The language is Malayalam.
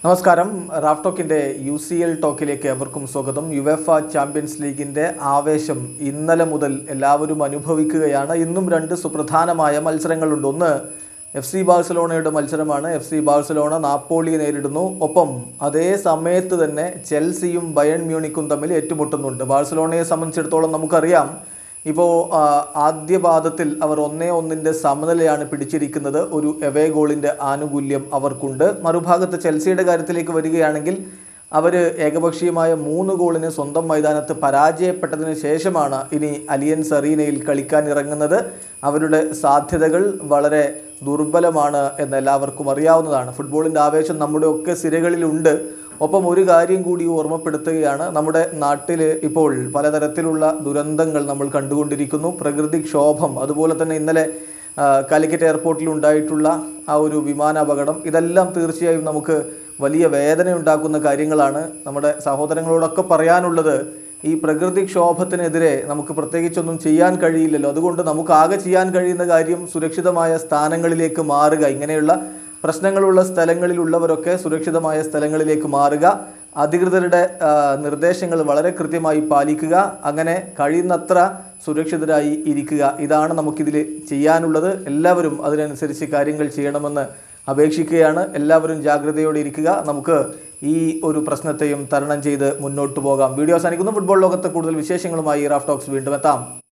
നമസ്കാരം റാഫ് ടോക്കിന്റെ യു സി എൽ ടോക്കിലേക്ക് എവർക്കും സ്വാഗതം യുവെഫ ചാമ്പ്യൻസ് ലീഗിന്റെ ആവേശം ഇന്നലെ മുതൽ എല്ലാവരും അനുഭവിക്കുകയാണ് ഇന്നും രണ്ട് സുപ്രധാനമായ മത്സരങ്ങളുണ്ട് ഒന്ന് എഫ് സി ബാഴ്സലോണയുടെ മത്സരമാണ് എഫ് സി ബാഴ്സലോണ നാപ്പോളിയെ നേരിടുന്നു ഒപ്പം അതേ സമയത്ത് തന്നെ ചെൽസിയും ബയൺ മ്യൂണിക്കും തമ്മിൽ ഏറ്റുമുട്ടുന്നുണ്ട് ബാഴ്സലോണയെ സംബന്ധിച്ചിടത്തോളം നമുക്കറിയാം ഇപ്പോൾ ആദ്യ പാദത്തിൽ അവർ ഒന്നേ ഒന്നിൻ്റെ സമനിലയാണ് പിടിച്ചിരിക്കുന്നത് ഒരു എവേ ഗോളിൻ്റെ ആനുകൂല്യം അവർക്കുണ്ട് മറുഭാഗത്ത് ചെൽസിയുടെ കാര്യത്തിലേക്ക് വരികയാണെങ്കിൽ അവർ ഏകപക്ഷീയമായ മൂന്ന് ഗോളിന് സ്വന്തം മൈതാനത്ത് പരാജയപ്പെട്ടതിന് ശേഷമാണ് ഇനി അലിയൻസ് അറീനയിൽ കളിക്കാൻ ഇറങ്ങുന്നത് അവരുടെ സാധ്യതകൾ വളരെ ദുർബലമാണ് എന്ന് എല്ലാവർക്കും അറിയാവുന്നതാണ് ഫുട്ബോളിൻ്റെ ആവേശം നമ്മുടെ ഒക്കെ സിരകളിലുണ്ട് ഒപ്പം ഒരു കാര്യം കൂടി ഓർമ്മപ്പെടുത്തുകയാണ് നമ്മുടെ നാട്ടിൽ ഇപ്പോൾ പലതരത്തിലുള്ള ദുരന്തങ്ങൾ നമ്മൾ കണ്ടുകൊണ്ടിരിക്കുന്നു പ്രകൃതിക്ഷോഭം അതുപോലെ തന്നെ ഇന്നലെ ആ, കാലിക്കറ്റ് എയർപോർട്ടിൽ ഉണ്ടായിട്ടുള്ള ആ ഒരു വിമാനാപകടം ഇതെല്ലാം തീർച്ചയായും നമുക്ക് വലിയ വേദന ഉണ്ടാക്കുന്ന കാര്യങ്ങളാണ് നമ്മുടെ സഹോദരങ്ങളോടൊക്കെ പറയാനുള്ളത് ഈ പ്രകൃതിക്ഷോഭത്തിനെതിരെ നമുക്ക് പ്രത്യേകിച്ചൊന്നും ചെയ്യാൻ കഴിയില്ലല്ലോ അതുകൊണ്ട് നമുക്ക് ആകെ ചെയ്യാൻ കഴിയുന്ന കാര്യം സുരക്ഷിതമായ സ്ഥാനങ്ങളിലേക്ക് മാറുക ഇങ്ങനെയുള്ള പ്രശ്നങ്ങളുള്ള സ്ഥലങ്ങളിലുള്ളവരൊക്കെ സുരക്ഷിതമായ സ്ഥലങ്ങളിലേക്ക് മാറുക അധികൃതരുടെ ആ, നിർദ്ദേശങ്ങൾ വളരെ കൃത്യമായി പാലിക്കുക അങ്ങനെ കഴിയുന്നത്ര സുരക്ഷിതരായി ഇരിക്കുക ഇതാണ് നമുക്കിതിൽ ചെയ്യാനുള്ളത് എല്ലാവരും അതിനനുസരിച്ച് കാര്യങ്ങൾ ചെയ്യണമെന്ന് അപേക്ഷിക്കുകയാണ് എല്ലാവരും ജാഗ്രതയോടെ ഇരിക്കുക നമുക്ക് ഈ ഒരു പ്രശ്നത്തെയും തരണം ചെയ്ത് മുന്നോട്ട് പോകാം വീഡിയോ അവസാനിക്കുന്നു ഫുട്ബോൾ ലോകത്തെ കൂടുതൽ വിശേഷങ്ങളുമായി റാഫ് ടോക്സ് വീണ്ടും എത്താം